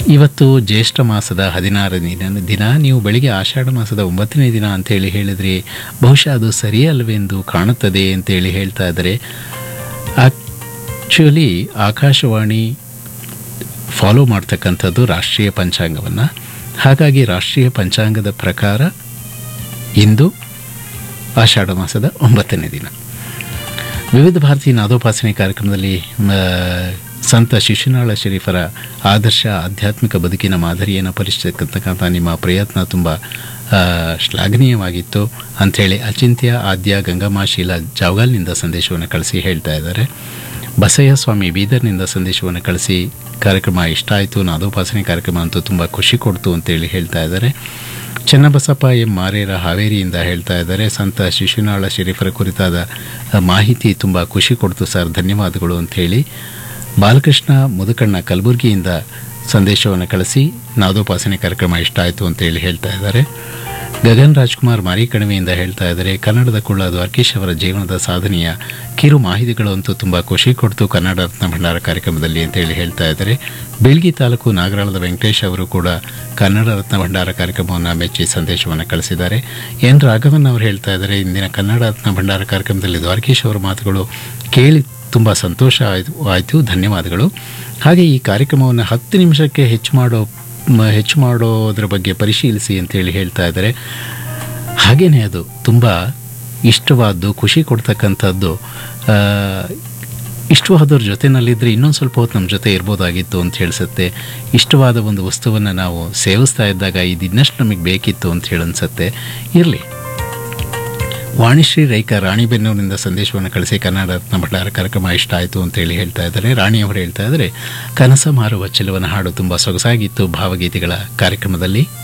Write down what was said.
ಇವತ್ತು ಜ್ಯೇಷ್ಠ ಮಾಸದ ಹದಿನಾರನೇ ದಿನ ದಿನ ನೀವು ಬೆಳಿಗ್ಗೆ ಆಷಾಢ ಮಾಸದ ಒಂಬತ್ತನೇ ದಿನ ಅಂತೇಳಿ ಹೇಳಿದ್ರಿ ಬಹುಶಃ ಅದು ಸರಿಯಲ್ವೆಂದು ಕಾಣುತ್ತದೆ ಅಂತೇಳಿ ಹೇಳ್ತಾ ಇದ್ದಾರೆ ಆ್ಯಕ್ಚುಲಿ ಆಕಾಶವಾಣಿ ಫಾಲೋ ಮಾಡ್ತಕ್ಕಂಥದ್ದು ರಾಷ್ಟ್ರೀಯ ಪಂಚಾಂಗವನ್ನು ಹಾಗಾಗಿ ರಾಷ್ಟ್ರೀಯ ಪಂಚಾಂಗದ ಪ್ರಕಾರ ಇಂದು ಆಷಾಢ ಮಾಸದ ಒಂಬತ್ತನೇ ದಿನ ವಿವಿಧ ಭಾರತಿ ನಾದೋಪಾಸನೆ ಕಾರ್ಯಕ್ರಮದಲ್ಲಿ ಮ, ಸಂತ ಶಿಶುನಾಳ ಶರೀಫರ ಆದರ್ಶ ಆಧ್ಯಾತ್ಮಿಕ ಬದುಕಿನ ಮಾದರಿಯನ್ನು ಪರಿಚಯಿಸತಕ್ಕಂಥ ನಿಮ್ಮ ಪ್ರಯತ್ನ ತುಂಬ ಆ, ಶ್ಲಾಘನೀಯವಾಗಿತ್ತು ಅಂಥೇಳಿ ಅಚಿಂತ್ಯ ಆದ್ಯ ಗಂಗಮಾಶೀಲ ಜಾವಗಾಲ್ನಿಂದ ಸಂದೇಶವನ್ನು ಕಳಿಸಿ ಹೇಳ್ತಾ ಇದ್ದಾರೆ ಬಸಯ್ಯ ಸ್ವಾಮಿ ಬೀದರ್ನಿಂದ ಸಂದೇಶವನ್ನು ಕಳಿಸಿ ಕಾರ್ಯಕ್ರಮ ಇಷ್ಟ ಆಯಿತು ನಾದೋಪಾಸನೆ ಕಾರ್ಯಕ್ರಮ ಅಂತೂ ತುಂಬ ಖುಷಿ ಕೊಡ್ತು ಅಂತೇಳಿ ಹೇಳ್ತಾ ಇದ್ದಾರೆ ಚನ್ನಬಸಪ್ಪ ಎಂ ಮಾರೇರ ಹಾವೇರಿಯಿಂದ ಹೇಳ್ತಾ ಇದ್ದಾರೆ ಸಂತ ಶಿಶುನಾಳ ಶರೀಫರ ಕುರಿತಾದ ಆ, ಮಾಹಿತಿ ತುಂಬ ಖುಷಿ ಕೊಡ್ತು ಸರ್ ಧನ್ಯವಾದಗಳು ಅಂಥೇಳಿ ಬಾಲಕೃಷ್ಣ ಮುದುಕಣ್ಣ ಕಲಬುರಗಿಯಿಂದ ಸಂದೇಶವನ್ನು ಕಳಿಸಿ ನಾದೋಪಾಸನೆ ಕಾರ್ಯಕ್ರಮ ಇಷ್ಟ ಆಯಿತು ಅಂತೇಳಿ ಹೇಳ್ತಾ ಇದ್ದಾರೆ ಗಗನ್ ರಾಜ್ಕುಮಾರ್ ಮಾರಿಕಣಿವೆಯಿಂದ ಹೇಳ್ತಾ ಇದ್ದಾರೆ ಕನ್ನಡದ ಕುಳ್ಳ ದ್ವಾರಕೀಶ್ ಅವರ ಜೀವನದ ಸಾಧನೆಯ ಕಿರು ಮಾಹಿತಿಗಳು ಅಂತೂ ತುಂಬ ಖುಷಿ ಕೊಡ್ತು ಕನ್ನಡ ರತ್ನ ಭಂಡಾರ ಕಾರ್ಯಕ್ರಮದಲ್ಲಿ ಅಂತೇಳಿ ಹೇಳ್ತಾ ಇದ್ದಾರೆ ಬೆಳ್ಗಿ ತಾಲೂಕು ನಾಗರಾಳದ ವೆಂಕಟೇಶ್ ಅವರು ಕೂಡ ಕನ್ನಡ ರತ್ನ ಭಂಡಾರ ಕಾರ್ಯಕ್ರಮವನ್ನು ಮೆಚ್ಚಿ ಸಂದೇಶವನ್ನು ಕಳಿಸಿದ್ದಾರೆ ಎನ್ ರಾಘವನ್ ಅವರು ಹೇಳ್ತಾ ಇದ್ದಾರೆ ಇಂದಿನ ಕನ್ನಡ ರತ್ನ ಭಂಡಾರ ಕಾರ್ಯಕ್ರಮದಲ್ಲಿ ದ್ವಾರಕೀಶ್ ಅವರ ಮಾತುಗಳು ಕೇಳಿ ತುಂಬ ಸಂತೋಷ ಆಯಿತು ಆಯಿತು ಧನ್ಯವಾದಗಳು ಹಾಗೆ ಈ ಕಾರ್ಯಕ್ರಮವನ್ನು ಹತ್ತು ನಿಮಿಷಕ್ಕೆ ಹೆಚ್ಚು ಮಾಡೋ ಮ- ಹೆಚ್ಚು ಮಾಡೋದ್ರ ಬಗ್ಗೆ ಪರಿಶೀಲಿಸಿ ಅಂತೇಳಿ ಹೇಳ್ತಾ ಇದ್ದಾರೆ ಹಾಗೆಯೇ ಅದು ತುಂಬ ಇಷ್ಟವಾದ್ದು ಖುಷಿ ಕೊಡ್ತಕ್ಕಂಥದ್ದು ಆ, ಇಷ್ಟವಾದವ್ರ ಜೊತೆನಲ್ಲಿದ್ದರೆ ಇನ್ನೊಂದು ಸ್ವಲ್ಪ ಹೊತ್ತು ನಮ್ಮ ಜೊತೆ ಇರ್ಬೋದಾಗಿತ್ತು ಅಂತ ಹೇಳಿಸುತ್ತೆ ಇಷ್ಟವಾದ ಒಂದು ವಸ್ತುವನ್ನು ನಾವು ಸೇವಿಸ್ತಾ ಇದ್ದಾಗ ಇದು ಇನ್ನಷ್ಟು ನಮಗೆ ಬೇಕಿತ್ತು ಅಂತ ಹೇಳಿ ಅನ್ಸುತ್ತೆ ಇರಲಿ ವಾಣಿಶ್ರೀ ರೈಕ ರಾಣಿಬೆನ್ನೂರಿನಿಂದ ಸಂದೇಶವನ್ನು ಕಳಿಸಿ ಕನ್ನಡ ರತ್ನ ಭಂಡಾರ ಕಾರ್ಯಕ್ರಮ ಇಷ್ಟ ಆಯಿತು ಅಂತೇಳಿ ಹೇಳ್ತಾ ಇದ್ದಾರೆ ರಾಣಿಯವರು ಹೇಳ್ತಾ ಇದ್ದಾರೆ ಕನಸ ಮಾರುವ ಚೆಲುವನ ಹಾಡು ತುಂಬ ಸೊಗಸಾಗಿತ್ತು ಭಾವಗೀತೆಗಳ ಕಾರ್ಯಕ್ರಮದಲ್ಲಿ